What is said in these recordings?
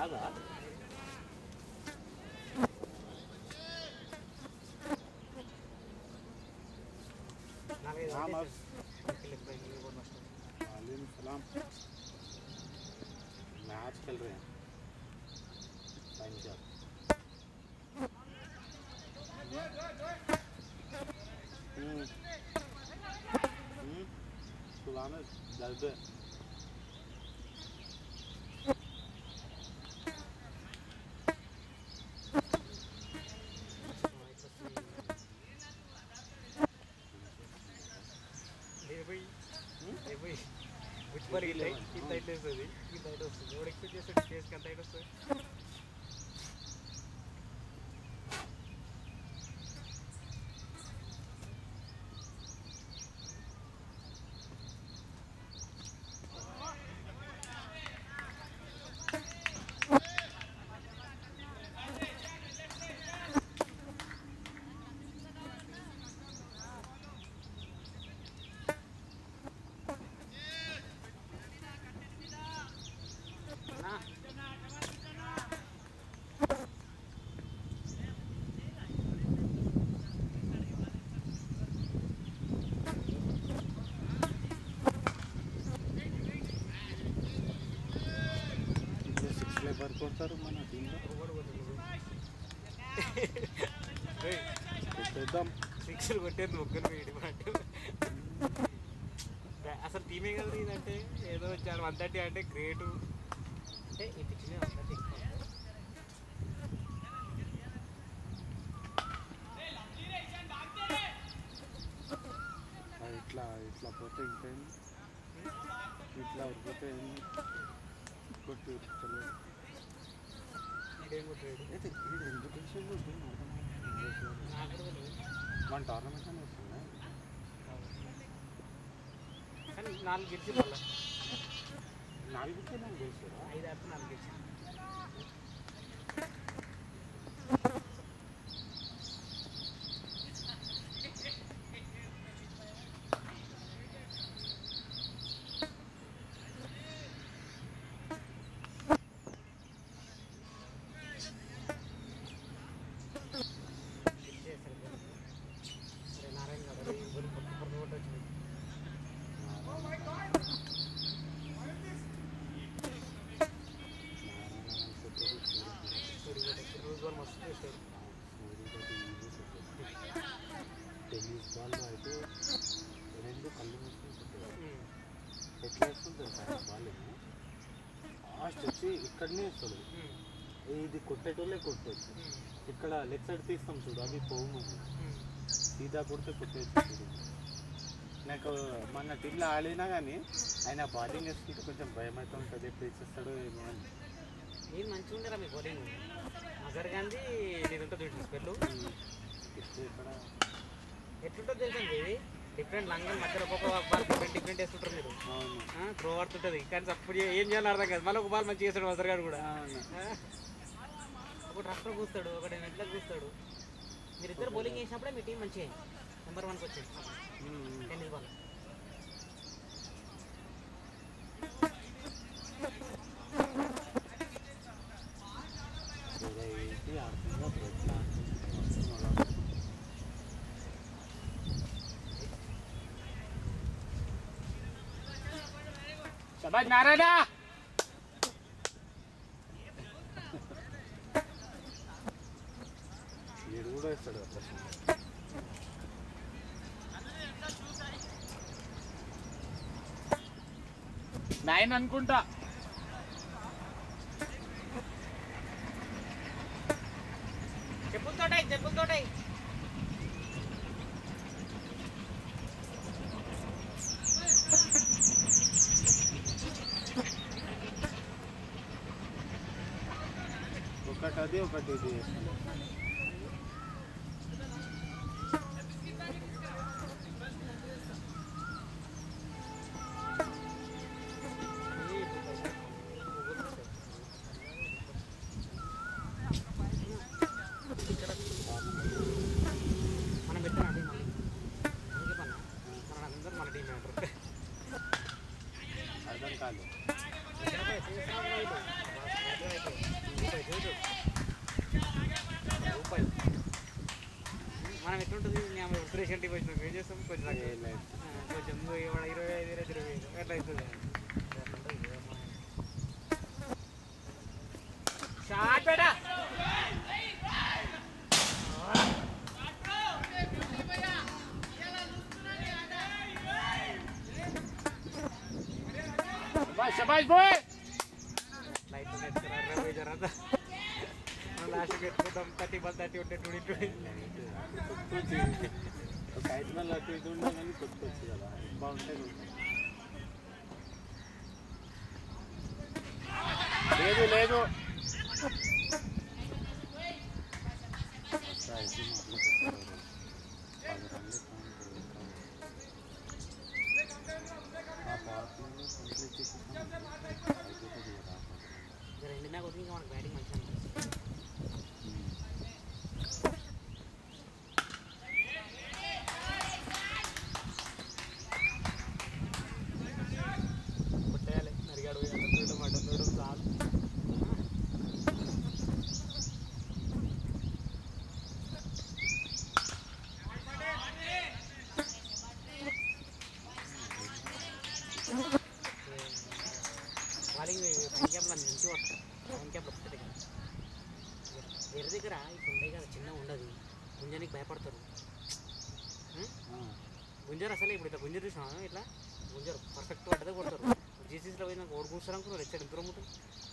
కాదా నాలుగైదు हाँ, వందలు बस। వేసాడు. లెక్క ఇది కూడా నష్టం. वालेकुम सलाम मैच खेल रहे हैं पंजाब हम्म हम्म सुलाना दर्द है లేపోయి हम्म? లేపోయి బుచ్చిపరి ఇట్లా ఇంత ఇట్లా వస్తుంది ఇంత ఇట్లా వస్తుంది ఎవడు ఎక్స్పెక్ట్ చేస్తాడు ఫేస్కి అంత ఇట్లా వస్తుంది ఇప్పుడు సిక్స్ లేబర్ కొడతారు మన టీంలో ఎవడు కొట్టడు. ఏయ్, కొట్టేద్దాం సిక్స్లు కొట్టేది ముగ్గురు వీడి మాట అసలు టీమే కదా ఇదంటే ఏదో చాలా వన్ థర్టీ అంటే గ్రేటు అంటే ఈ పిచ్చి మీద వన్ థర్టీ అది ఇట్లా ఇట్లా పోతే ఇంకేంది ఇట్లా పోతే ఏంది కొట్టి తెలియదు ఇదేం కొట్టాడు అయితే ఇది ఎందుకు వచ్చిందో దీన్ని అర్థం కావట్లేదు. నాకు కూడా తెలియదు. మన టోర్నమెంట్ అని వస్తుందా కానీ నాలుగు గెలిచి మళ్ళీ నాలుగుకే నాకు తెలుసురా ఐదు ఆడితే నాలుగు గెలిచి సరే నారాయణ గారు అది ఇవ్వరు, కొత్త కొత్త కొత్త వచ్చింది సూర్య కొట్ట రోజు వాళ్ళు మస్తు చేస్తారు టెన్నిస్ బాల్ అయితే రెండు కళ్ళు మూసుకొని కొట్టేవాడు ఉమ్. ఎట్లా వేస్తుంది తెలుసా బాల్ లాస్ట్ వచ్చి ఇక్కడనే వేస్తాడు ఉమ్. ఇది కొట్టేటోళ్ళే కొట్టచ్చు ఉమ్. ఇక్కడ లెఫ్ట్ సైడ్ తీస్తాం చూడు అవి పోవు మనం ఉమ్. సీదా కొడితే కొట్టేచ్చు చూడు నాకు మన టీంలో ఆడినా కానీ ఆయన బౌలింగ్ వేసుకుంటే కొంచెం భయం అయితే ఉంటుంది ఎప్పుడు ఇచ్చేస్తాడో ఏమో అని మీరు మంచిగా ఉండరా మీ బౌలింగ్ అజర్ గాంధీ నేను ఉంటుంది చూడండి స్పెల్లు ఇస్తే ఇక్కడ ఎట్లుంటుంది తెలుసా ఇది డిఫరెంట్ లంగన్ మధ్యలో ఒక్కొక్క బాల్ డిఫరెంట్ డిఫరెంట్ వేస్తుంటారు మీరు అవును త్రో ఆడుతుంటుంది కానీ సప్పుడు చే- ఏం చేయాలో అర్థం కాదు మళ్ళీ ఒక బాల్ మంచిగా చేస్తాడు అజర్ గారు కూడా అవును ఆ? ఒకటి రఫ్లో కూస్తాడు ఒకటి నెట్లో కూస్తాడు మీరు ఇద్దరు బౌలింగ్ చేసినప్పుడే మీ టీం మంచిగా నెంబర్ వన్కి వచ్చింది ఉమ్. టెన్నిస్ బాల్ వేరే ఏంటి ఆడుతుందో అప్పుడు ఎట్లా ఆడుతుందో మొత్తం అలా శబాజ్ నారాయణ వీడు కూడా వేస్తాడు అట్లా నైన్ అనుకుంటా చెప్పులతోటాయి చెప్పులతోటాయి ఒకటి అది ఒకటి ఇది వేస్తాడు మనం పెట్టిన టీం అందుకే పన్న మన అందరూ మన టీం అంటారు అర్థం కాదు అయితే మనం ఎట్లుంటుంది మేము ఉత్తరేషన్ టీం వచ్చినాం ఏం చేస్తాం కొంచెం ఏ తక్కువ. లేదు. ఆ, కొంచెం నువ్వు ఇవాళ ఇరవై ఐదు ఇరవై ఇరవై ఐదు ఎట్లా అవుతుంది అట్లుంటుంది ఏమో. షాట్ బేటా శబాష్ శబాష్ బాయ్ లైట్ పెట్టుకున్నారు జరంత లాస్ట్ పెట్టుకుంటాం థర్టీ వన్ థర్టీ ఉంటే ట్వంటీ ట్వంటీ ఒక ఐదు మంది అటు ఇటు ఉన్నా కానీ కొట్టుకోవచ్చు కదా బాగుంటాయి లేదు లేదు రెండు నాకు ఇంకా మనకు బ్యాటింగ్ మంచిగా అనిపిస్తుంది కొట్టేయాలి నరిగాడు అడ్డం చూడడం అడ్డం చూడడం చాలు వాళ్ళకి పైన్ క్యాప్లో మంచి వస్తాయి పైన్ క్యాప్ వస్తుంది కదా వేరే దగ్గర ఇప్పుడు ఉండే కదా చిన్న ఉండదు గుంజానికి భయపడతారు ఉం? గుంజరు అసలు ఇప్పుడు ఇట్లా గుంజరు చూసినా ఇట్లా గుంజరు పర్ఫెక్ట్ పడ్డదే కొడతారు జీసీసీలో పోయినా ఓడి కూర్చోరు అనుకున్నారు ఎక్కడ దూరం ఉంటుంది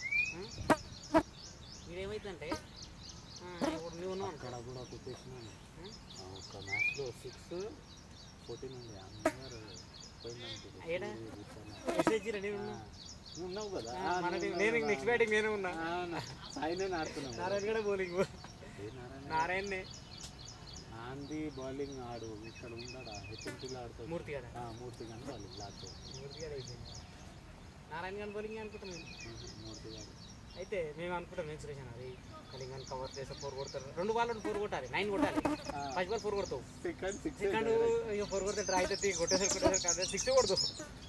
మీరేమైతుందంటే ఇప్పుడు నువ్వు ఉన్నావు అనుకో అక్కడ కూడా కొట్టేసినాను ఉం? ఒక మ్యాచ్లో సిక్స్ ఫోర్టీన్ ఉంది అందరు ఏడా? పోయిందనుకో ఎస్ఎస్జీ నేను ఉన్నా నువ్వు ఉన్నావు కదా ఆ, మన team- నేను నెక్స్ట్ బ్యాటింగ్ నేనే ఉన్నా సాయినే ఆడుతున్నావు నారాయణ కూడా బౌలింగ్ ఏ నారాయణ? నారాయణనే ఆంది బౌలింగ్ ఆడు ఇక్కడ ఉండడా హెచ్ఎంపీలో ఆడుతాడు మూర్తి కదా ఆ, మూర్తి కానీ బౌలింగ్ లాస్ట్ మూర్తి గారు అయిపోయింది నారాయణ గారి బౌలింగ్ అనుకుంటాం మేము మూర్తి గారు అయితే మేము అనుకుంటాం నేను సురేష్ అన్న అది కలింగన్ కవర్ చేస్తే ఫోర్ కొడతారు రెండు బాల్ ఫోర్ కొట్టాలి నైన్ కొట్టాలి ఫస్ట్ బాల్ ఫోర్ కొడతావు సెకండ్ సిక్స్ సెకండ్ ఇక ఫోర్ కొడితే డ్రా అయితే కొట్టేసారి కొట్టేసారి కాదు సిక్స్ కొడతావు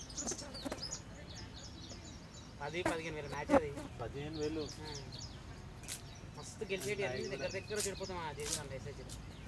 అది పదిహేను వేల మ్యాచ్ అది పదిహేను వేలు ఆ. మస్తు గెలిచేటి అన్ని దగ్గర దగ్గర చెడిపోతాం ఆ చేసి అంటే ఎస్ఎస్జీ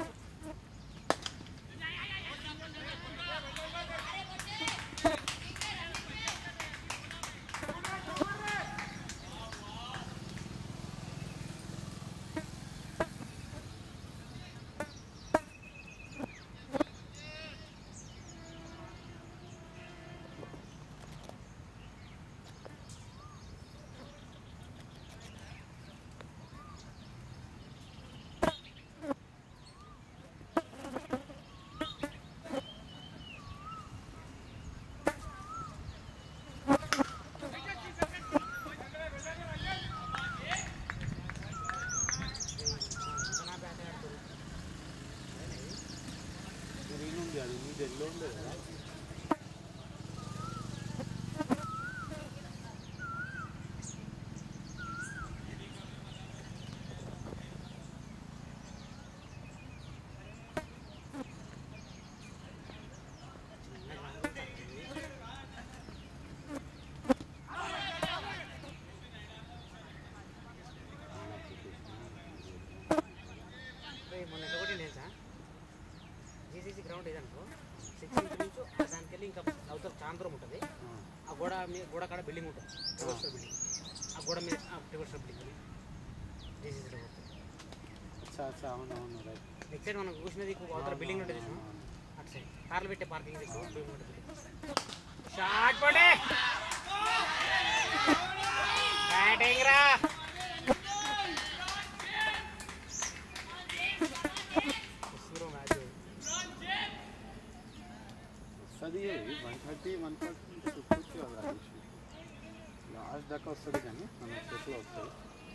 నా బ్యాట్ ఆడుతుంది గ్రీన్ ఉంది అది నీది ఎల్లో ఉంది కదా రేయ్, మొన్న ఎంత కొట్టింది తెలుసా జీసీసీ గ్రౌండ్ ఇదనుకో సిక్స్ ఇంచ్ నుంచి దానికి వెళ్ళి ఇంకా అవతల చాలా దూరం ఉంటుంది ఆ గోడ మీద గోడ కాడ బిల్డింగ్ ఉంటుంది ట్రివర్స్ బిల్డింగ్ ఆ గోడ మీద ట్రివర్స్ బిల్డింగ్ జీసీసీలో అచ్చా అచ్చా అవును అవును రైట్ నెక్స్ట్ సైడ్ మనం కూర్చున్నది అవతల బిల్డింగ్ ఉంటుంది చూసాం అటు సైడ్ కార్లు పెట్టే పార్కింగ్ బిల్డింగ్ ఉంటుంది షార్ట్ పడే బ్యాటింగ్ రా మ్యాచ్ వస్తుంది వన్ థర్టీ వన్ ఫార్టీ చుట్టూ లాస్ట్ దాకా వస్తుంది కానీ మన చేతిలో వస్తుంది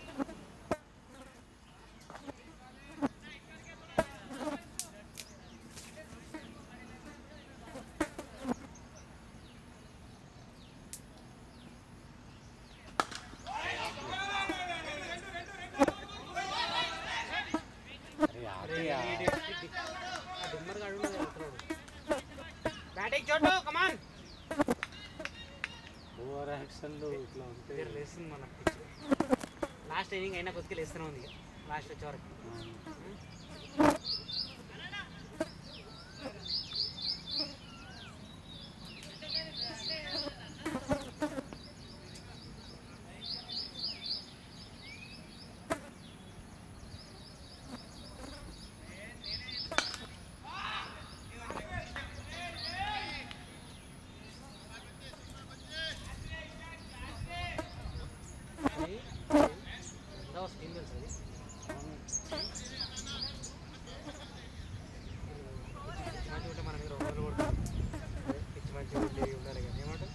అరే ఆపేయా. డిమ్మర్ గాడు ఉన్నది అనుకున్నాడు బ్యాటింగ్ చోటు కమాన్ ఓవర్ యాక్షన్లు ఇట్లా ఉంటే దగ్గర లేస్తుంది మన లాస్ట్ ఇన్నింగ్ అయినా కొద్దిగా లేస్తూనే ఉంది లాస్ట్ వచ్చే వరకు అవును. పిచ్చి మంచిగా ఉంటే మన మీద రెండు రోజులు కొడతారు అదే పిచ్చి మంచిగా ఉండి ఉండాలి కానీ ఏమంటారు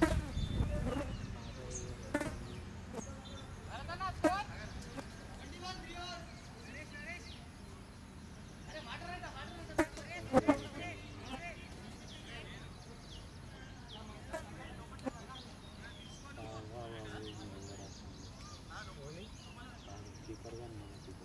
ఓన్లీ కీపర్ కానీ మన కీపర్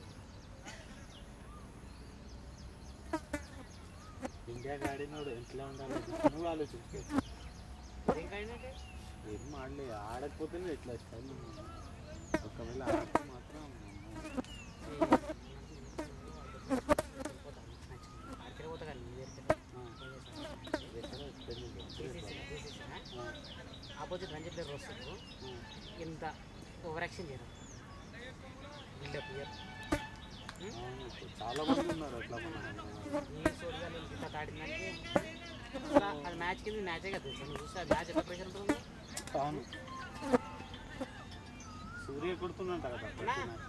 ఇండియాకి ఆడినోడు ఎట్లా ఉండాలి నువ్వు ఆలోచించుకో ఏం కాయిందంటే ఏం ఆడలే ఆడకపోతేనే ఎట్లా స్టైల్ ఒకవేళ ఆడితే మాత్రం అక్కడే పోతా కానీ నీ ఆపోజిట్ రంజీ ప్లేయర్ వస్తారు ఇంత ఓవర్ యాక్షన్ చేయడం బిల్డప్ ఇయర్ చాలా మంది ఉన్నారు అట్లా మన నీ సోడిగా నేను ఇంత తాడిందంటే అసలు అది మ్యాచ్ కింద మ్యాచే కదా తెలుసు నువ్వు చూస్తే మ్యాచ్ ఎంత ప్రెషర్ ఉంటుంది అవును సూర్య కొడుతున్నంట కదా ప్రతి నా? match.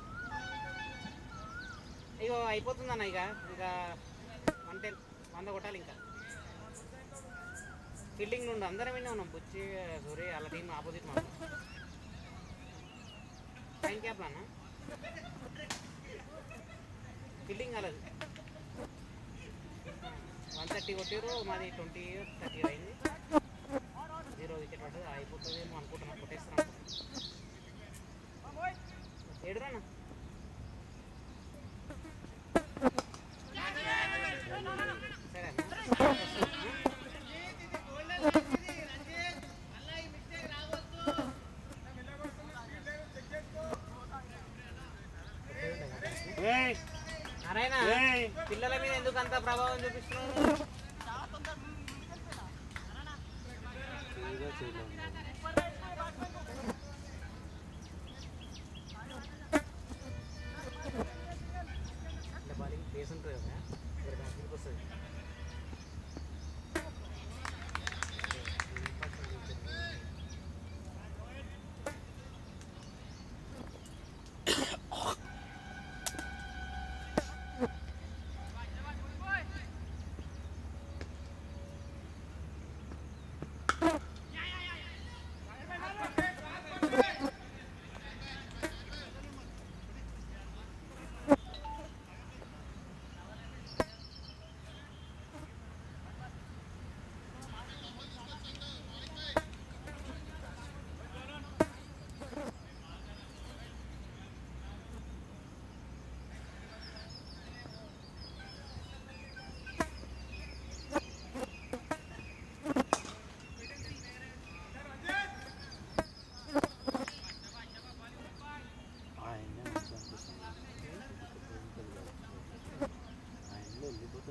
ఇగో అయిపోతుందన్న ఇక ఇంకా వన్ టెన్ వంద కొట్టాలి ఇంకా ఫీల్డింగ్ నుండి అందరం విన్నా ఉన్నాం బుచ్చి సూర్య వాళ్ళ టీం ఆపోజిట్ మాకు టైం క్యాప్ అన్న ఫీల్డింగ్ కాలేదు వన్ థర్టీ కొట్టారు మాది ట్వంటీ థర్టీ అయింది జీరో వికెట్ పడ్డది అయిపోతుందేమో అనుకుంటున్నా కొట్టేస్తాను ఏడురానా సరే ఏయ్ నారాయణ ఏయ్ పిల్లల మీద ఎందుకు అంత ప్రభావం చూపిస్తున్నావు సూర్య చేయలే ఉన్నాడు. అంటే బాలింగ్ ప్లేస్ ఉంటుంది కదా ఇక్కడ బ్యాటింగ్కి వస్తుంది ఆయన్నే మంచిగా అనిపిస్తుంది ఆయనలో వెళ్ళిపోతే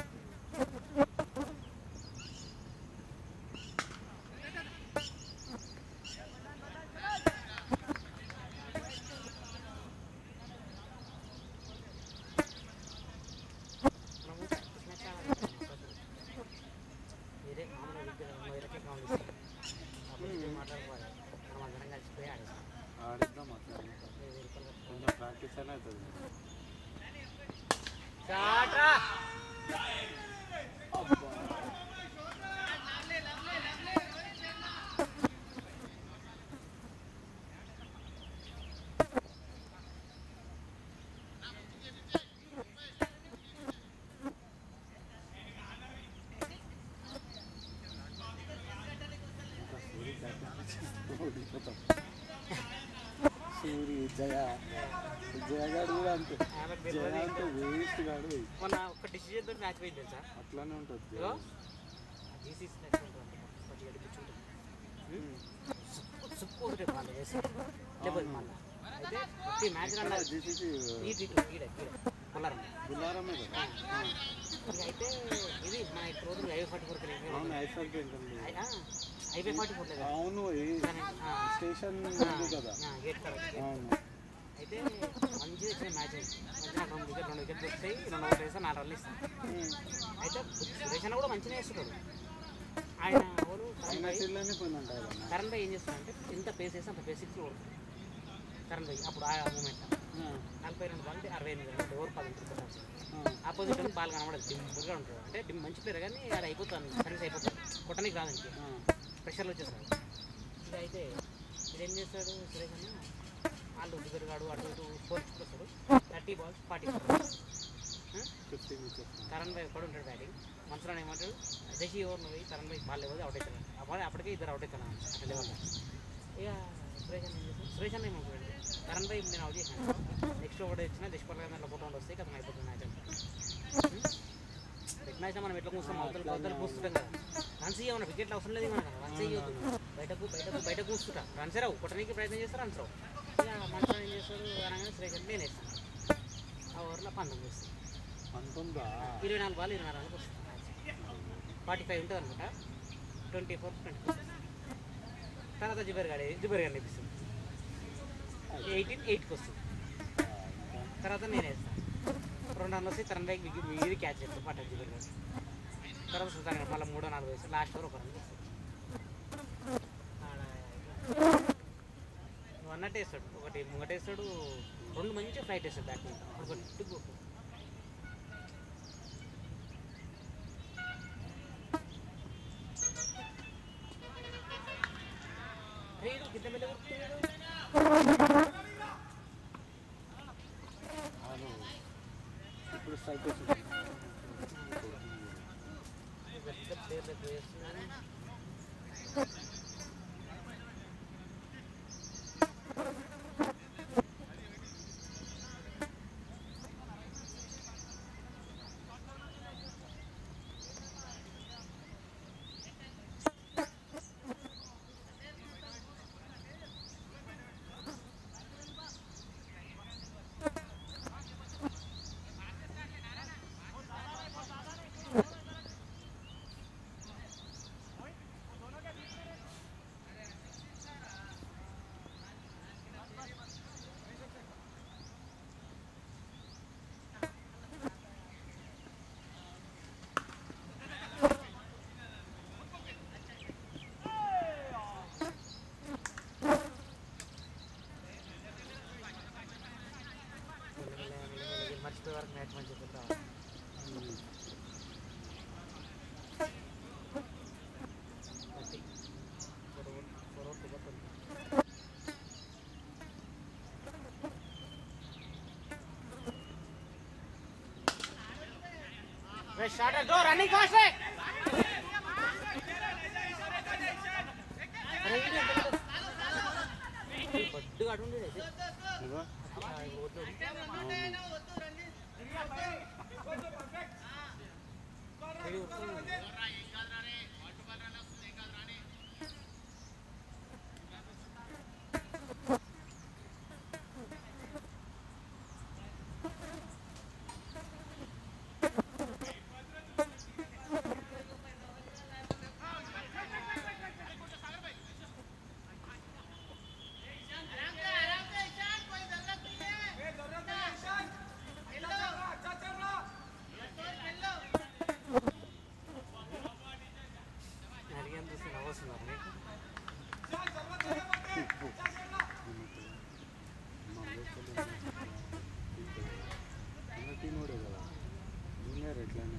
మనము practice match ఆడాలి. వేరే మామూలు విగ్రహం వేరే గ్రౌండ్ ఇస్తాం అప్పుడు మాట్లాడుకోవాలి మనం అందరం కలిసిపోయి ఆడేస్తాం ఆడిద్దాం అట్లా వెయ్యి రూపాయలు కట్టుకొని. కొంచెం ప్రాక్టీస్ అయినా అవుతుంది చాట్రా ఇంకా సూర్య ప్రాక్టీస్ ఓడిపోతాం సూరి జయ జయ గాడు కూడా అంతే ఆమెకు జయ తెలియదు అంటే వేస్ట్ గాడు పోయి. మొన్న ఒక డిసిజన్ తోటి మ్యాచ్ పోయింది తెలుసా అట్లానే ఉంటుంది జయ. ఇగో జీసీసీ నెక్స్ట్ ఉంటుంది పచ్చి గడ్డి పిచ్చి ఉంటుంది సుప్పు ఒకటే వాళ్ళు వేసి లేకపోతే మళ్ళీ అయితే ఈ మ్యాచ్ ఇక్కడ అన్నారు జీసీసీ ఈ టీటు ఈడ ఈడ పొలారం బుల్లారమే కదా ఇక అయితే ఇది మన ఇప్పుడు రోజు ఐవై ఫార్టీ ఫోర్ అవును ఐసర్ ఉంటుంది ఐవై ఫార్టీ ఫోర్ లేదా అవును ఈ ఆ, స్టేషన్ ఉంది కదా ఆ, గేట్ కాడ అవును అయితే మంచిగా వచ్చిన మ్యాచ్ మంచిగా నాకు రెండు వికెట్ రెండు వికెట్లు వస్తాయి రెండు ఓట్లు వేస్తే నాలుగు రన్లు ఇస్తాను అయితే సురేష్ అన్న కూడా మంచిగా వేస్తున్నాడు ఆయన ఎవరు కరణ్ ఆయన భాయ్ చిల్లనే పోయిందంట కదా కరణ్ భాయ్ ఏం చేస్తున్నాడు అంటే ఎంత పేస్ వేస్తే అంత పేస్ సిక్స్ కొడుతుంది కరెంట్ పోయి అప్పుడు ఆ మూమెంట్ నలభై రెండు బాల్ అరవై ఎనిమిది రెండు ఓవర్ పది క్రికెట్ ఆపోజిట్ అని బాల్ కనబడదు డింపుల్గా ఉంటాడు అంటే డిమ్ మంచి ప్లేయర్ కానీ అది అయిపోతాను సర్వీస్ అయిపోతుంది కొట్టడానికి రాదండి ప్రెషర్లో వచ్చేస్తాడు ఇది అయితే ఇది ఏం చేస్తాడు సురేష్ అన్న వాళ్ళు దిగరుగాడు అటు ఇటు ఫోర్ వస్తాడు థర్టీ బాల్స్ ఫార్టీ ఫిఫ్టీన్ ఇచ్చేస్తాను కరణ్ భాయ్ కూడా ఉంటాడు బ్యాటింగ్ మనసులో ఏమంటాడు దశి ఓవర్ పోయి కరణ్ భాయ్ బాల్ లేకపోతే అవుట్ అవుతాడు ఆ బాల్ అప్పటికే ఇద్దరు అవుట్ అవుతాను అట్లా లేవాలి ఇక సురేష్ అన్న ఏం చేస్తాడు సురేష్ అన్న ఏమనుకోండి కరణ్ భాయ్ నేను అవుట్ చేశాను నెక్స్ట్ ఒకటి వచ్చినా దశపల్ దాంట్లో ఫోటో వస్తే కదా అయిపోతుంది మ్యాచ్ పెట్టినా మనం ఎట్లా కూర్చోం అవతల అవతల కూర్చుంటాం కదా రన్స్ ఇవ్వమన్నా వికెట్లు అవసరం లేదు మనకు రన్స్ ఇవ్వద్దు బయటకు బయటకు బయట కూర్చుంటా రన్స్ రావు కొట్టడానికి ప్రయత్నం చేస్తారు రన్స్ రావు ఇక మనసులో ఏం చేస్తారు అనగానే సురేష్ అంటే నేను వేస్తాను ఆ ఓవర్లో పంతొమ్మిది వేస్తాను పంతొమ్మిదా ఇరవై నాలుగు బాల్ ఇరవై నాలుగు వస్తుంది ఫార్టీ ఫైవ్ ఉంటుంది అనమాట ట్వంటీ ఫోర్ ట్వంటీ ఫోర్ తర్వాత జుబేర్ గాడి జుబేర్ గాడిని ఇప్పిస్తుంది ఎయిటీన్ ఎయిట్కి వస్తుంది తర్వాత నేను వేస్తాను రెండు రన్లు వస్తే తన బైక్ ఇది క్యాచ్ చేస్తాను పట్ట జుబేర్ గాడు తర్వాత సుల్తాన్ గారు మళ్ళీ మూడో నాలుగు వేస్తాను లాస్ట్ ఓవర్ ఒక రన్ వేస్తాడు నువ్వు అన్నట్టు వేస్తాడు ఒకటి ముంగట వేస్తాడు రెండు మంచి ఫ్లైట్ వేస్తాడు బ్యాట్మెంట్ ఒకటి టిక్ కొట్టు. రేడు కింద మీద కొడుతున్నాడు. అవును ఇప్పుడు స్ట్రైక్ వచ్చింది పెద్ద ప్లేయర్లకు వేస్తున్నాను మర్చిపోయే వరకు మ్యాచ్ మంచిగా చెప్తా Starter, go, running fast, right? అరే, ఇది ఎంత పెద్ద- ఈ బొడ్డుగా అటు ఉండేది అయితే. ఇదిగో. ఆ, ఈ ఓట్లు. ఇది వస్తుంది. అడిగాను చూస్తే నవ్వొస్తున్నారు మీకు మన టీమోడే కదా జూనియర్ ఎట్లానే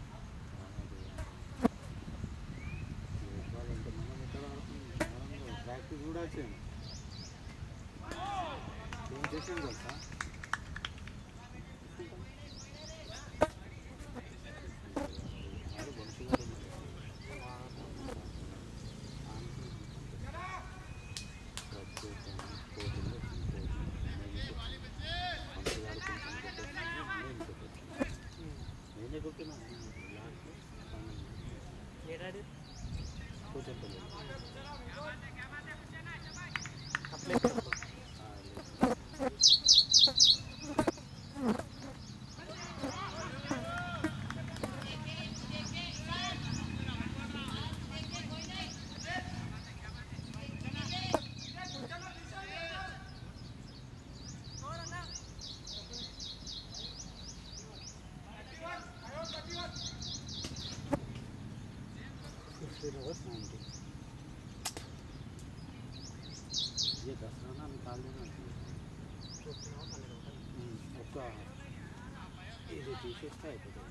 చెప్పాలంటే మనం ఎక్కడ ఆడుతుంది మనం ప్రాక్టీస్ కూడా వచ్చాము ఏం చేసాం తెలుసా ఆడు మంచిగా ఉన్నాడు. నేనే కొట్టినా ఏడాడు కూర్చోండి కప్లేదు फिफ्टीन आवर्स नाइनटी ये दस रन निकाल देना चाहिए ఇది తీసేస్తే అయిపోతుంది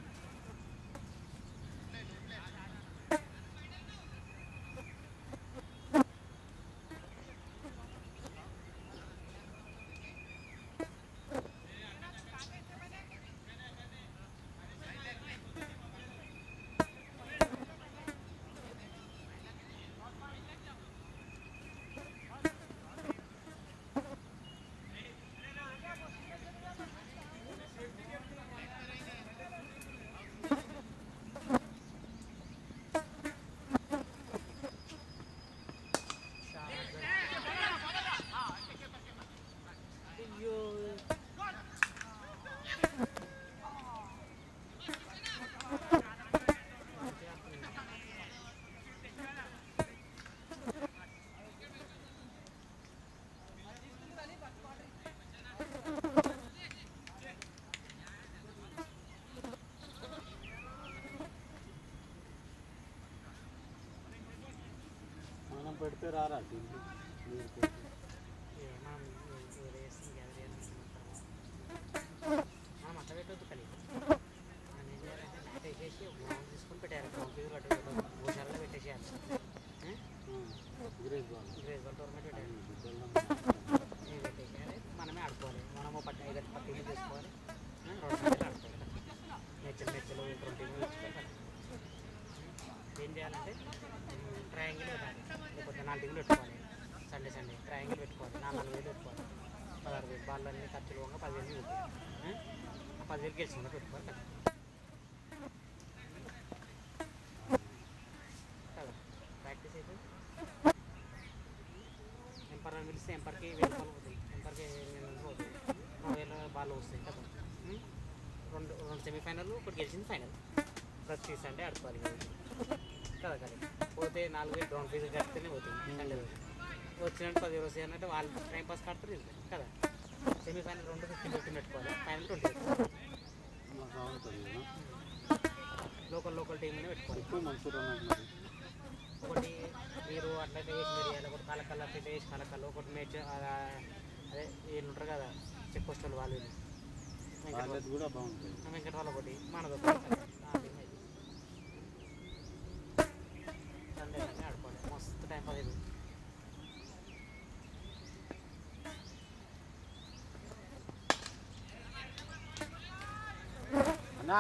అయ్యో మనం పెడితే రారా దీనికి మీరు పెడితే. మనం వేరే వేస్తుంది గ్యాదర్ మనం అట్లా పెట్టవద్దు కలిగి మనం ఏం చేయాలంటే నెట్ వేసేసి ఒక గ్రౌండ్ తీసుకొని పెట్టారు గ్రౌండ్ ఫీజు కట్టి భూషాలలో పెట్టేసేయాలి ఆ, grace ball grace ball tournament పెట్టారు అది బెల్లం ఇవి పెట్టేసేయాలి మనమే ఆడుకోవాలి మనము పట్టి ఐదు పట్టీలు తీసుకోవాలి ఆ, రెండు మ్యాచ్లు ఆడుకోవాలి మెచ్చలు మెచ్చలు రెండు టీములు తెచ్చుకోవాలి ఏం చేయాలంటే ట్రయాంగిల్ పెట్టాలి లేకపోతే నాలుగు టీములు పెట్టుకోవాలి సండే సండే ట్రయాంగిల్ పెట్టుకోవాలి నాలుగు నాలుగు వేలు పెట్టుకోవాలి పదహారు వేలు బాల్ అన్ని ఖర్చులు పోగా పదివేలు మిగులుతాయి ఆ? ఆ పదివేలు గెలిచిందో పెట్టుకోవాలి కదా కదా ప్రాక్టీస్ అయితే ఎంపర్ అని పిలిస్తే ఎంపర్కి వెయ్యి రూపాయలు పోతాయి ఎంపర్కి ఎనిమిది వందలు పోతాయి రెండు వేల బాల్ వస్తాయి కదా ఉం? రెండు రెండు సెమీఫైనల్ ఒకటి గెలిచింది ఫైనల్ ప్రతి సండే ఆడుకోవాలి కదా కదా కదా పోతే నాలుగు వేలు గ్రౌండ్ ఫీజు కడితేనే పోతుంది సండే రోజు వచ్చినట్టు పది రోజు అన్నట్టు వాళ్ళు టైం పాస్ కడతారు ఇది కదా సెమీఫైనల్ రెండు ఫిఫ్టీ ఫిఫ్టీ పెట్టుకోవాలి ఫైనల్ ట్వంటీ మాకు బాగుంటుంది కదా లోకల్ లోకల్ టీంని పెట్టుకోవాలి ఎక్కువ మంచిగా ఉన్నది మరి ఒకటి మీరు అట్లయితే వేసి మీరు వేయాలి ఒకటి కలకల్ అట్లయితే వేసి కలకల్ ఒకటి మేచ్ అదే వీళ్ళు ఉంటారు కదా చెక్ పోస్ట్ వాళ్ళు వాళ్ళు వీళ్ళు. వెంకట వాళ్ళు. వాళ్ళది కూడా బాగుంటుంది ఆ వెంకట వాళ్ళ ఒకటి మనది ఒకటి ఆ team ఇది. సండే సండే ఆడుకోవాలి మస్తు టైం పాస్ అయింది అన్నా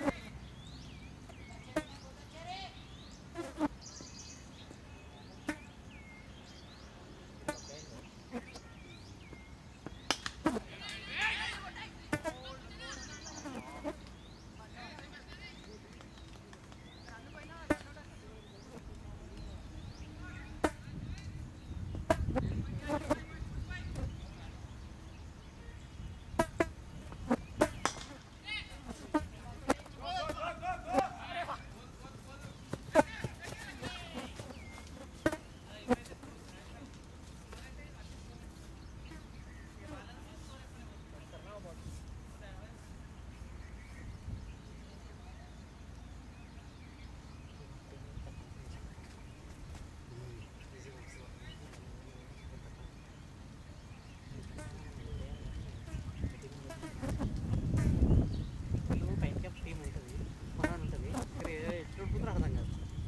పైన టీం ఉంటుంది మనం ఉంటుంది ఇక్కడ ఎట్లా ఉంటుందో అర్థం కాదు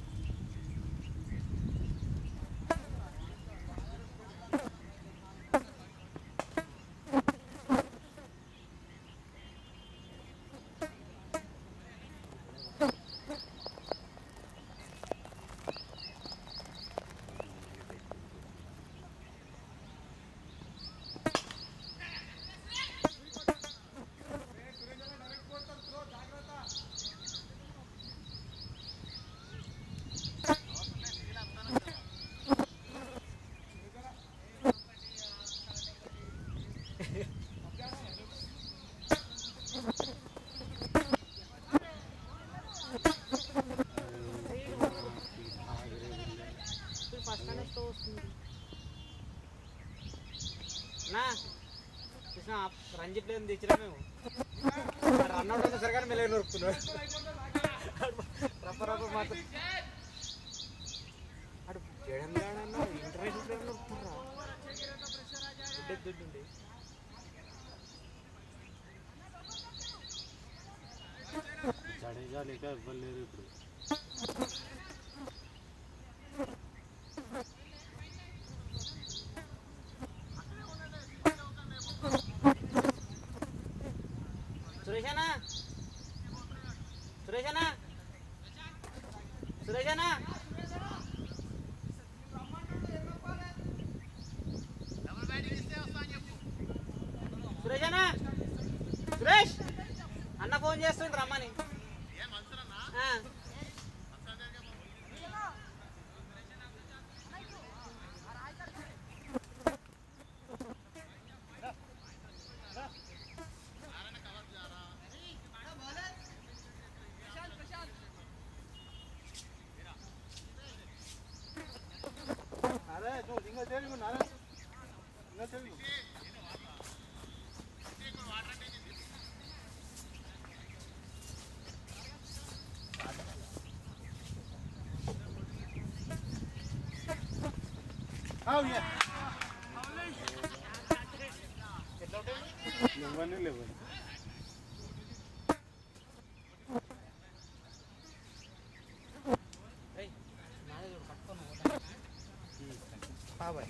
ఇప్పుడు ఫస్ట్ అనేది వస్తుంది నా కృష్ణ రంజీ ప్లేన్ తెచ్చినా మేము రన్ అవుట్ అయితే సరిగా మెల్లగా నొరుకుతున్నాడు రప్ప రప్ప మాత్రం అడు జడం గాడన్నా ఇంటర్నేషనల్ ప్లేయర్ నొరుకుతున్నా దుడ్డు దుడ్డు ఉండి జడేజా లేక ఇవ్వలేరు ఇప్పుడు సురేషనా సురేషనా సురేషనా సురేషనా సురేష్ అన్న ఫోన్ చేస్తుండ్రు రమ్మని ఆ. అరే నువ్వు ఇంకా తెలుగు నారా ఇంకా తెలుగు అవును లేవని లేవని ఏయ్, నాదే చూడు, పట్టుకొని పోతా. బాబాయ్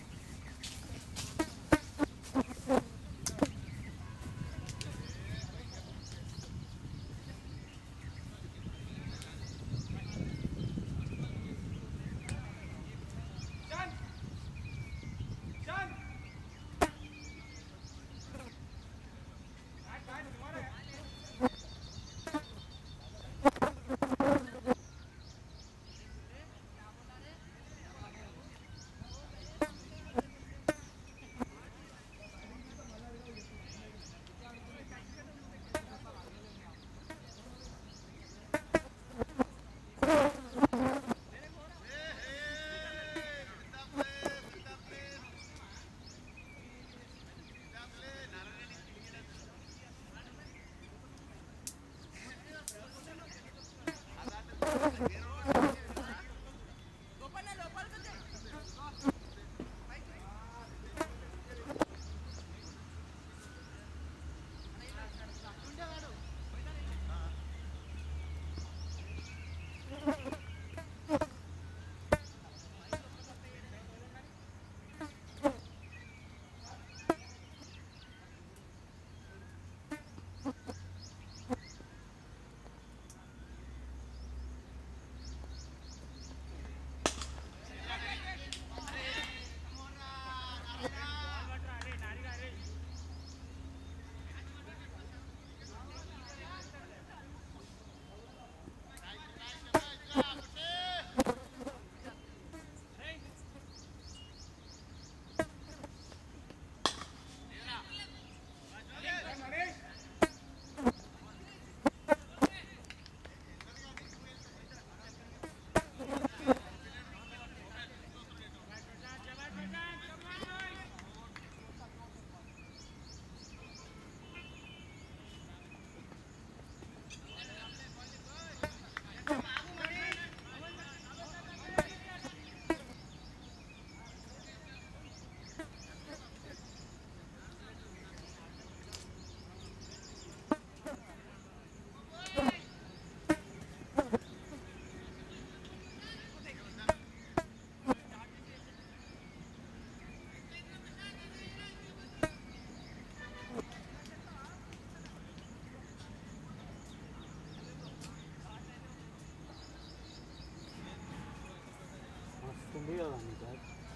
మస్తుంది కదా మీకు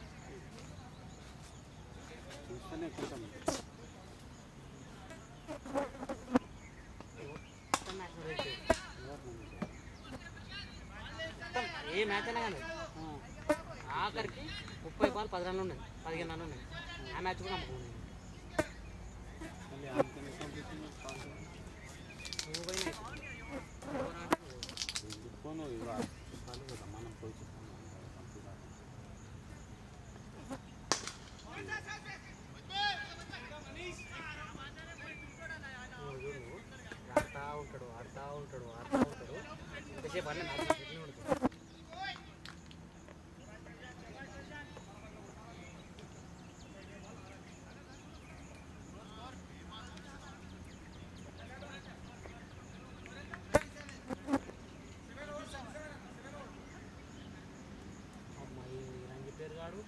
చూస్తేనే కొంచెం మొత్తం మ్యాచ్ నడుస్తుంది. ఎవరు నమ్ముతారు? మొత్తం ఏ మ్యాచ్ అయినా కానీ ఆ, ఆఖరికి ముప్పై బాల్ పది రన్లు ఉన్నాయి పదిహేను రన్లు ఉన్నాయి ఆ మ్యాచ్ కూడా నమ్మకం ఉంది మళ్ళీ అందుకని పంపించింది కాదు. నువ్వు పోయినా ఎందుకు పోను ఇవా చెప్పాలి కదా మనం పోయి చెప్పాలి పంపించాలి నువ్వు చూడు ఆడుతూ ఉంటాడు ఆడుతూ ఉంటాడు ఆడుతూ ఉంటాడు ఎంతసేపు అన్నీ మ్యాచ్ నడుస్తూనే ఉంటుంది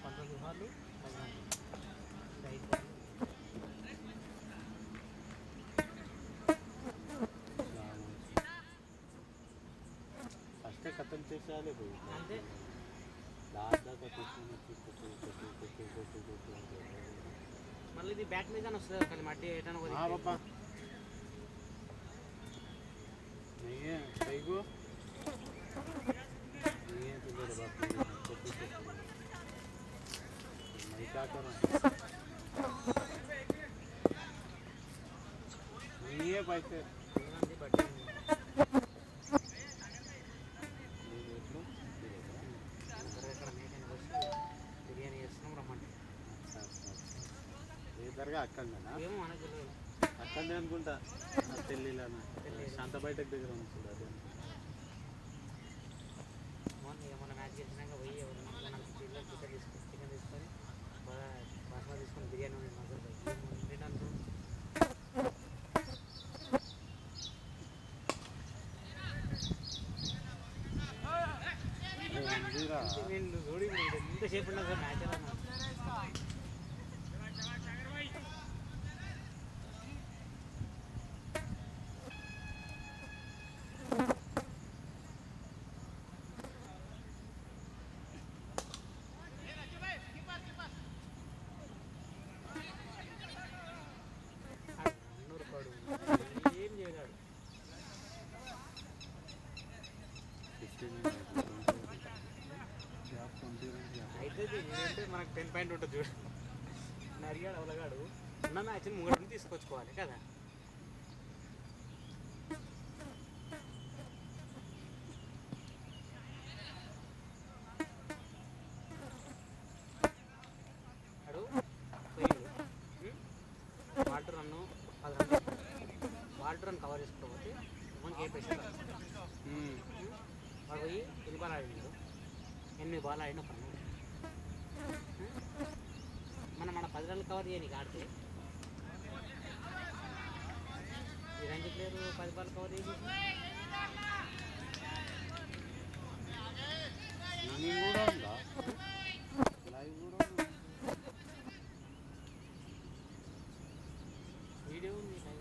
పంతొమ్మిది ఓవర్లు పది రన్లు ఇది ఐదు బాల్ ఫస్ట్ కథం చేసేయాలి పోయి అంతే. లాస్ట్ దాకా కూర్చొని వచ్చి కొట్టు కొట్టు కొట్టు కొట్టు కొట్టు అంటే. మళ్ళీ ఇది బ్యాట్ మీద వస్తుంది కానీ మట్టి ఏటాను हाँ पापा नहीं है सही को नहीं है तो मेरे बाप ने कॉपी से मैं क्या करूँ नहीं है पैसे బట్టి ये देख लो ये देख लो। ఇక్కడ మేకని వచ్చి బిర్యానీ చేస్తున్నాం రమ్మంటే अच्छा अच्छा अच्छा ये दरगाह అక్కడనేనా ఏమో మనకు తెలియదు అక్కడనే అనుకుంటా ఆ తెల్లిలోనా తెల్లి. శాంత బయటకు దగ్గర ఉంది చూడు అదే మొన్న ఇక మొన్న మ్యాచ్ గెలిచినాక పోయి ఎవరైనా నాకు చికెన్ చికెన్ తీసుకొని చికెన్ తీసుకొని బాగా బాస్మా తీసుకొని బిర్యానీ వండి మజా తింటాను అనుకున్నాను ఏ, ఉందిరా. నేను చూడి ఎంతసేపు ఉన్నా సార్ మ్యాచ్ ఎలా అన్నూరు పడు ఏం చేయలేడు 15 minutes, 20 minutes. Yeah, 20 minutes, yeah. అయితే ఏంటంటే మనకు టెన్ పాయింట్ ఉంటుంది చూడు నరిగాడు అవలగాడు ఉన్న మ్యాచ్ని ముంగడు తీసుకొచ్చుకోవాలి కదా వాడు పోయాడు ఉం? వాటర్ రన్ను పది రన్ను వాటర్ రన్ కవర్ చేసుకోకపోతే మనకి ఏ ప్రెషర్ రాదు. Hmm. వాడు పోయి ఎన్ని బాల్ ఆడినాడు ఎనిమిది బాల్ ఆడిన ఒక రన్ మనం మన పది రన్లు కవర్ చేయనీకి ఆడితే ఈ రంజీ ప్లేయర్ పది బాల్ కవర్ చేసి Swimming కూడా ఉందా లైవ్ కూడా ఉందా వీడియో ఉంది live.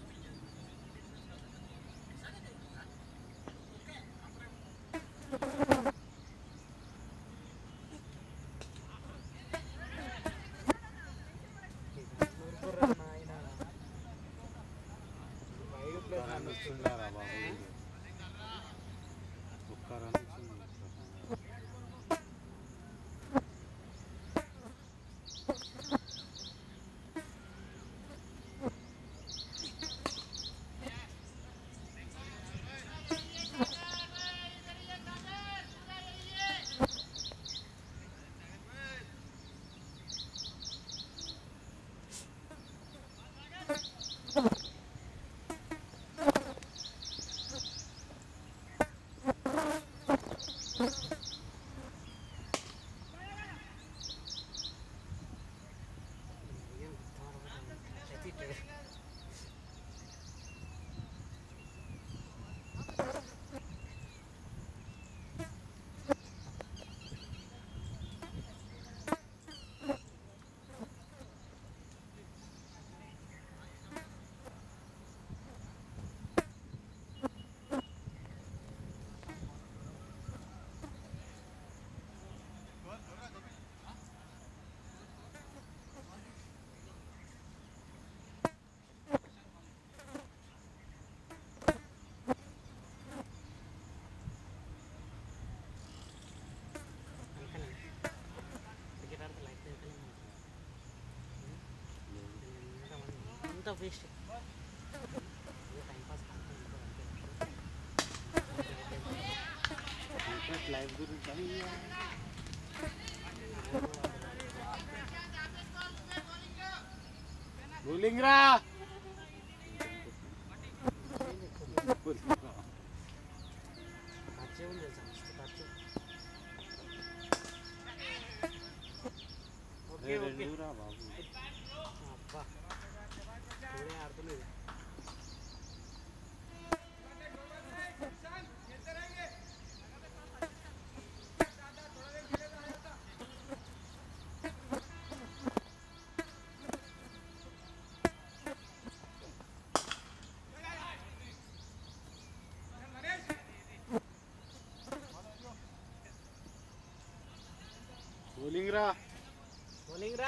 ఊరుకోర్రా నాయనా. వైడ్ ఒక్క ప్లేస్ రన్ అన్నొస్తుంది. వచ్చిండారా బాబు ఇది? ఒక్క రన్ వచ్చింది ఏం గుర్తురావట్లేదు. ప్రతి టే- అందుకని క్రికెట్ ఆడితే లైఫ్ వెళ్తలే అంత waste time pass cricket live గురించి అని బౌలింగ్ రా ఖర్చే ఉంది తెలుసా మస్తు ఖర్చు ఓకే ఓకే రెండు రా బాబు అబ్బా చూడే ఆడుతున్నది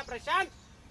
ప్రశాంత్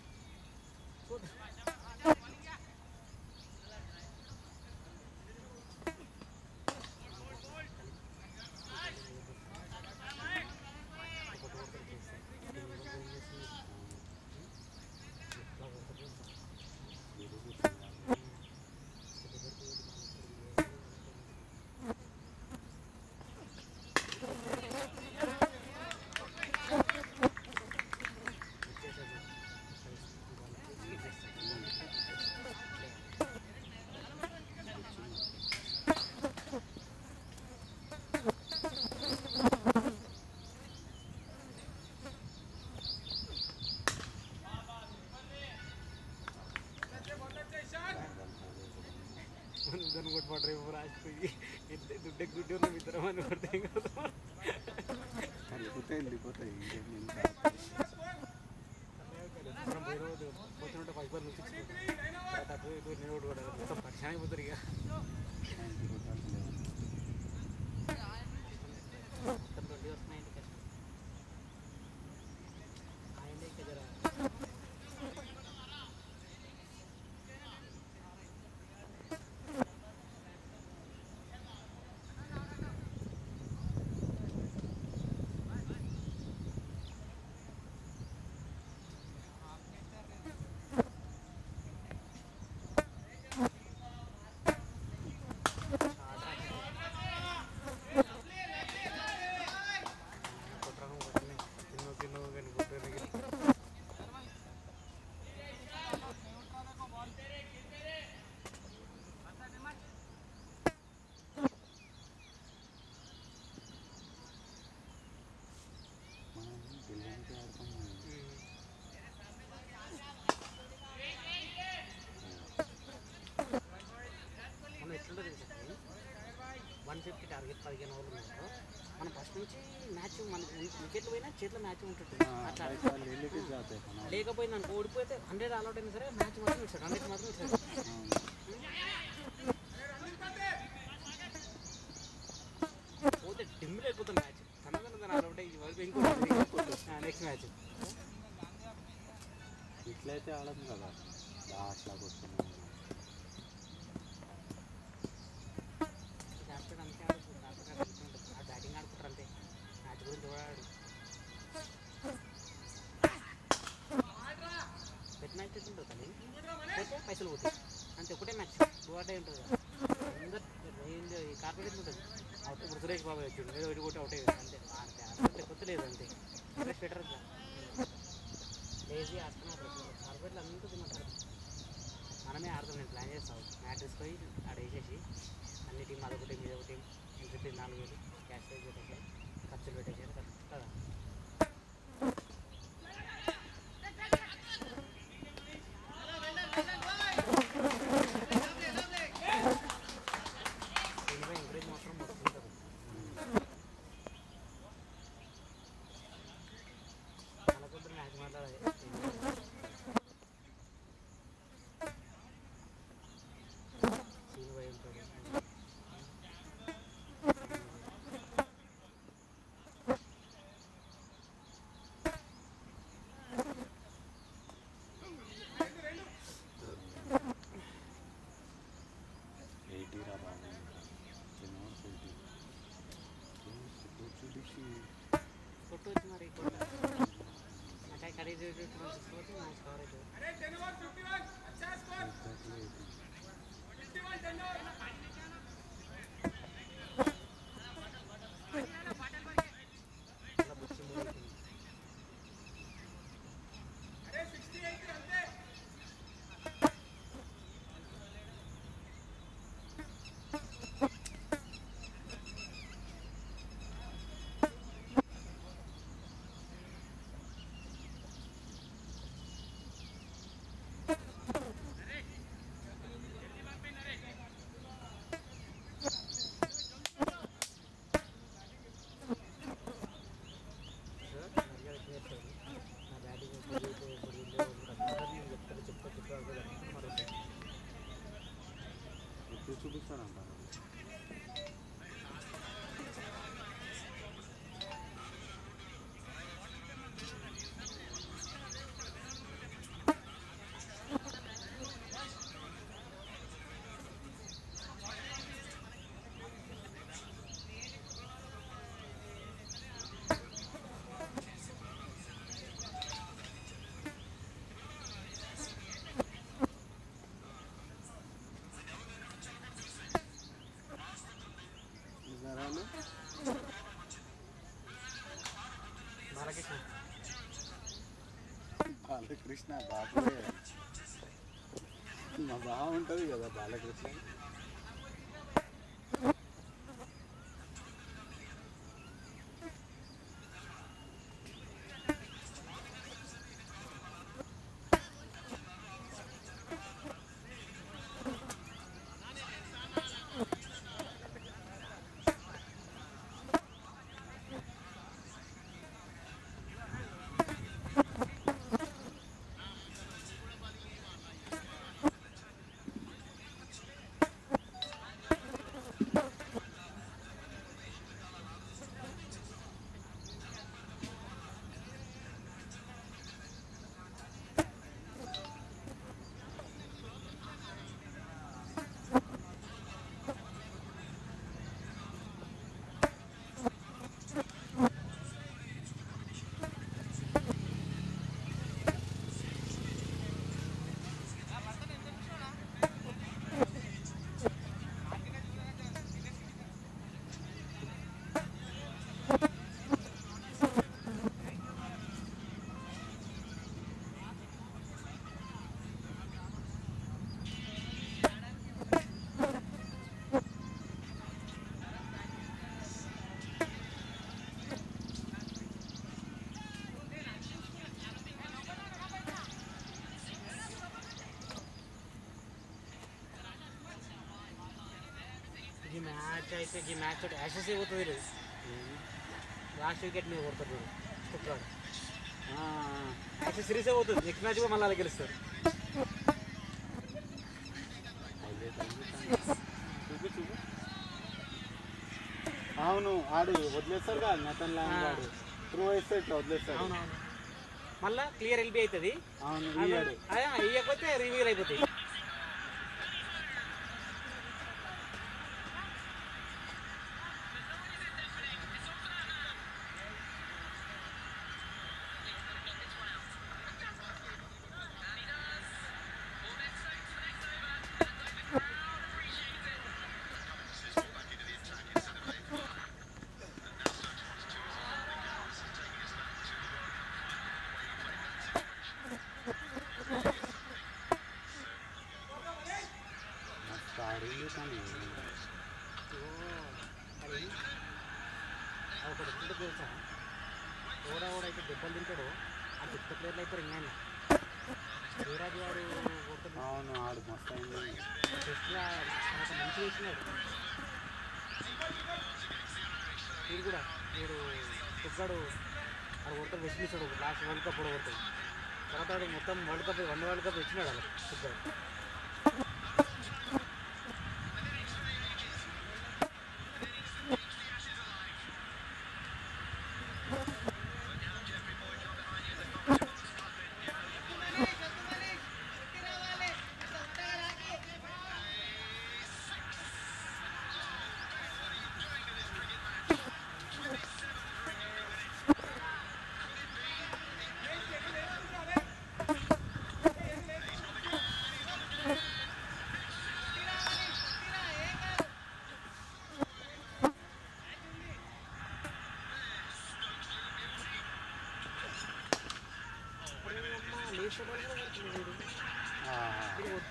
దాన్ని కొట్టుబడ్డారు ఎవరు రాసిపోయి ఇద్దరు దుడ్డే గుడ్డి ఉన్నాం ఇద్దరం అని కొడితే ఏం కదా వెళ్ళిపోతాయి వెళ్ళిపోతాయి ఇంకేం ఇంకా మనం పోయిన రోజు పోతుంటే ఫైవ్ బార్ నుంచి తర్వాత అటు ఇటు నేను ఒకటి కూడా మొత్తం పరిచయం అయిపోతారు ఇక నైన్టీ రూపాయలు లేవు. మొత్తం ట్వంటీ వస్తున్నాయండి కష్టం ఆయన ఇక జర కొట్టడం కొట్టలే తిన్నో తిన్నో కానీ కొట్టడానికి మనం బిర్యానీకి ఆడుతున్నాం మనం ఎట్లుంటుంది తెలుసా వన్ ఫిఫ్టీ టార్గెట్ పదిహేను ఓవర్లు ఉన్నారో మనం ఫస్ట్ నుంచి మ్యాచ్ మన వికెట్లు పోయినా చేతిలో మ్యాచ్ ఉంటుంది అట్లా వాళ్ళు వెళ్ళికి జాతే లేకపోయింది అనుకో ఓడిపోతే హండ్రెడ్ ఆల్అౌట్ అయినా సరే మ్యాచ్ మాత్రం ఇచ్చాడు హండ్రెడ్ మాత్రం ఇచ్చాడు పోతే డిమ్మిల్ అయిపోతుంది మ్యాచ్ తనదన తన ఆల్అౌట్ అయ్యి వరకు ఇంకోటి నెక్స్ట్ మ్యాచ్ ఇట్లయితే ఆడదు కదా లాస్ట్లోకి వస్తున్నాం చేస్తాడు అంతే ఆడుతుంది కాకపోతే ఆ బ్యాటింగ్ ఆడుకుంటారు అంతే మ్యాచ్ గురించి వాడాడు పెద్ద మ్యాచ్ ఉంటుంది కానీ పోతే పైసలు పోతాయి అంతే ఒకటే మ్యాచ్ డే ఉంటుంది కదా అందరు ఏంది ఈ కార్పొరేట్ ఉంటుంది అవుట్ ఇప్పుడు సురేష్ బాబు వచ్చిండు ఏదో ఒకటి కొట్టి అవుట్ అయ్యింది అంతే అంతే అంతే కొత్త లేదు అంతే సురేష్ బెటర్ లేజీ ఆడుతున్నారు కార్పొరేట్లు అంతా తిమ్మంటారు మనమే ఆడతాం నేను ప్లాన్ చేస్తాం మ్యాచ్ తీసుకొని ఆడ వేసేసి అన్ని టీం అదొక టీం ఇదొక టీం ఎంట్రీ టీం నాలుగు వేలు క్యాష్ ప్రైజ్ పెట్టేసి ఖర్చులు పెట్టేసి కదా దీనిపై ఎంకరేజ్ మాత్రం వస్తుంటుంది మనకొద్దు మ్యాచ్ మాట్లాడాలి సీన్ పోయి ఉంటాడు ఎయిటీ రా బాబు టెన్ అవర్స్ ఎయిటీ చూపించి కొట్టు వచ్చి మరి కొట్టు అంటే కడీ తీసుకొని మ్యాచ్ కవర్ అవుతుంది ఎగ్జాక్ట్లీ ఎయిటీ అలా బుక్స్ మూవీ సార్ మర్యాద చేస్తాడు నా బ్యాటింగ్ ఇప్పుడు ఇప్పుడు నేను చెప్తాను చెప్తా చెప్తా మరొకటి ఎప్పుడు చూపిస్తాడంట బాలకృష్ణ బాబులే మా బావ ఉంటుంది కదా బాలకృష్ణ ఈ మ్యాచ్ అయితే ఈ మ్యాచ్ తోటి యాషెస్ అయిపోతుంది లేదు లాస్ట్ వికెట్ మీద కొడతారు చూడు శుక్రవారం యాషెస్ సిరీస్ అయిపోతుంది నెక్స్ట్ మ్యాచ్ కూడా మళ్ళీ అలా గెలుస్తారు చూపు చూపు అవును ఆడు వదిలేస్తారు కదా నతన్ లాంగ్ ఆ. వాడు త్రూ వేస్తే ఇట్లా వదిలేస్తాడు అవునవును మళ్ళీ క్లియర్ ఎల్బీ అవుతుంది అవును వీయాడు అదే వేయకపోతే రివ్యూలు అయిపోతాయి మస్తు ఆడింది కానీ అది ఒకటి ఎప్పుడు తెలుసా ఓడా ఓడ అయితే దెబ్బలు తింటాడో ఆ పెద్ద ప్లేయర్లు అయితే రింగ్ యువరాజు గారు కొడుతున్నాడు అవును ఆడు మస్తు అయింది టెస్ట్లో ఒక మంచి వేసినాడు వీడు కూడా వీడు కుక్కాడు ఆడు కొడతాడు వెస్ట్ ఇచ్చాడు లాస్ట్ వరల్డ్ కప్ కూడా కొడతాడు తర్వాత వాడు మొత్తం world cup one world cup ఇచ్చినాడు అలా కుక్కాడు లేచేటప్పుడు కూడా కొడుతున్నాడు వీడు. ఆ, వీడు కొట్-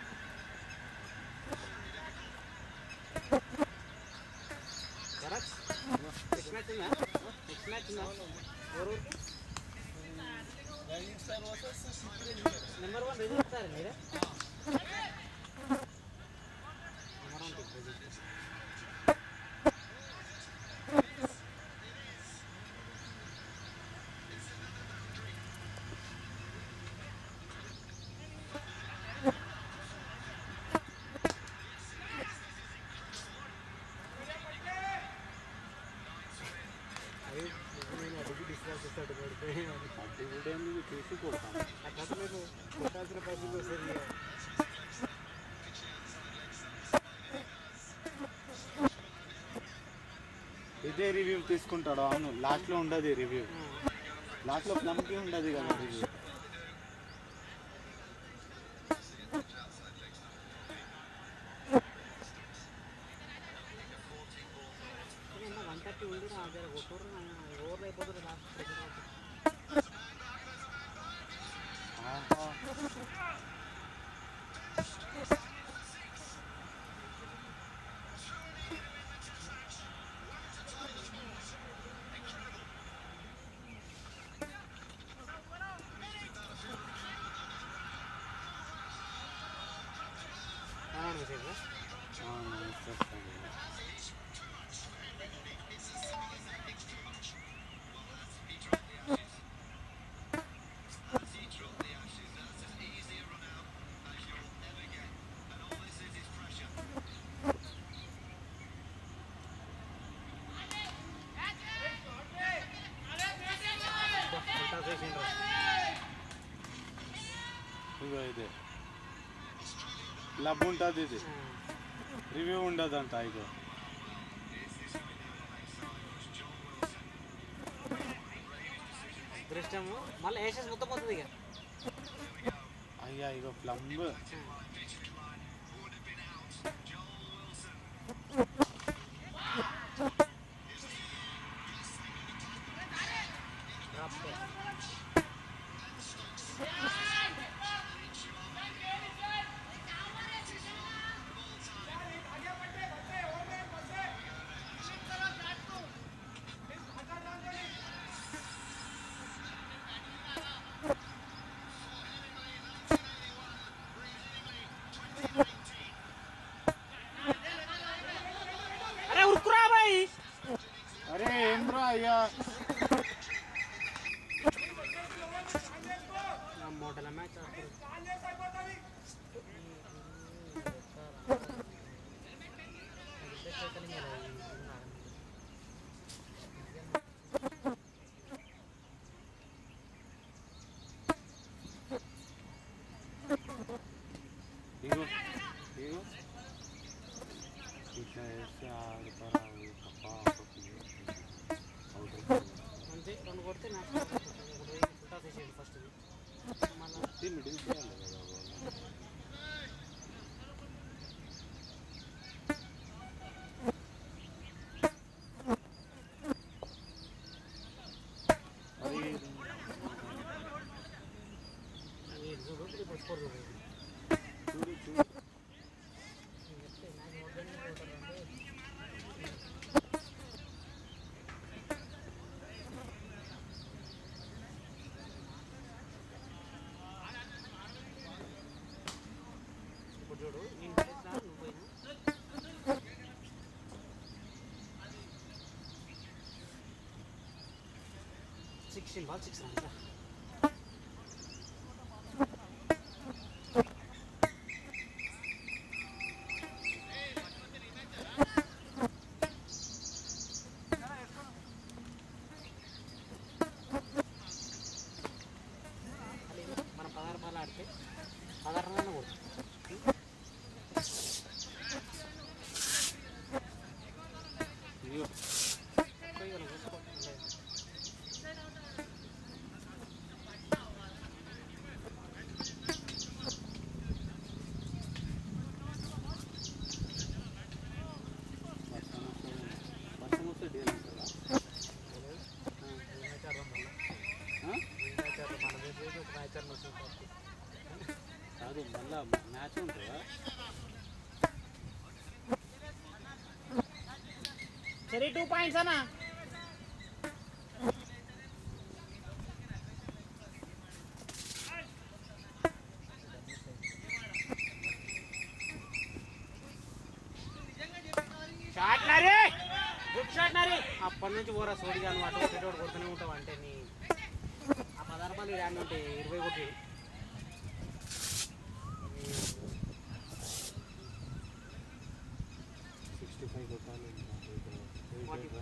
భరత్, నెక్స్ట్ మ్యాచ్ ఉందా నెక్స్ట్ మ్యాచ్ ఉందా ఎవరు నెంబర్ వన్ రిజల్ట్ సార్ మీరే నెంబర్ వన్ రిజల్ట్ అదే నేను అడిగి డిస్కస్ చేస్తాడు పడిపోయి అది కూడా ఏంది చూసి కొడతాను ఆ కథ మీకు కొట్టాల్సిన పైసలు సరిగా ఇదే రివ్యూ తీసుకుంటాడు అవును లాస్ట్లో ఉండదు రివ్యూ లాస్ట్లో ప్లమ్కి ఉండదు కదా రివ్యూ వన్ థర్టీ ఉంది నా దగ్గర కొట్టూరు ఓవర్లు అయిపోతుంది లాస్ట్ ఆహా ఏమన్నా మెసేజ్ అవును, ఇచ్చేస్తాను. ఉల్టా చేసిండ్రు ఇగో ఇదే లబ్ ఉంటుంది ఇది రివ్యూ ఉండదంట ఇగో దృష్టము మళ్ళీ వేసేసి మొత్తం పోతుంది ఇక అయ్యా ఇగో ప్లంబ్ డ్రాప్ అరే ఉరుకురా బాయ్ అరే ఏం బ్రో అయ్యా నా మోడల్ మ్యాచ్ ఇగో ఇగో ఇట్లా వేస్తే ఆడతారా తప్ప అవుట్ అంతే రెండు కొడితే మ్యాచ్ ఉల్టా చేసేయండి ఫస్ట్ మళ్ళీ మిడిల్ చేయాలి కదా బాబు. అరే ఈ చూడు ఇప్పుడు స్కోర్ చూడు చూడు చూడు ఇప్పుడు చూడు నేను చేసినా నువ్వు పోయినా సిక్స్టీన్ బాల్ సిక్స్ రన్స్ మనం పదహారు బాల్ ఆడితే పదహారు రన్ కొడుతుంది ఇగో పోయి మనం చూసుకో లేదు. వర్షం వస్తే వర్షం వస్తే డేల్ ఉంటుందా మ్యాచ్ ఆడదాం మళ్ళీ ఆ? మ్యాచ్ ఆడదాం మన దగ్గర ఒక మ్యాచ్ ఆడిన వస్తుంది కాదు మళ్ళా మ్యాచ్ ఉంటుందా సరే టూ పాయింట్స్ అన్నా షాట్ నరే గుడ్ షాట్ నరే అప్పటి నుంచి పోరా సోడిగా నువ్వు అటు ఒకటి ఒకటి కొడుతూనే ఉంటావు అంటే నీ ఆ పదహారు రూపాయలు ఇరాన్ని ఉంటే ఇరవై కొట్టి సిక్స్టీ ఫైవ్ కొట్టాలి ఫార్టీ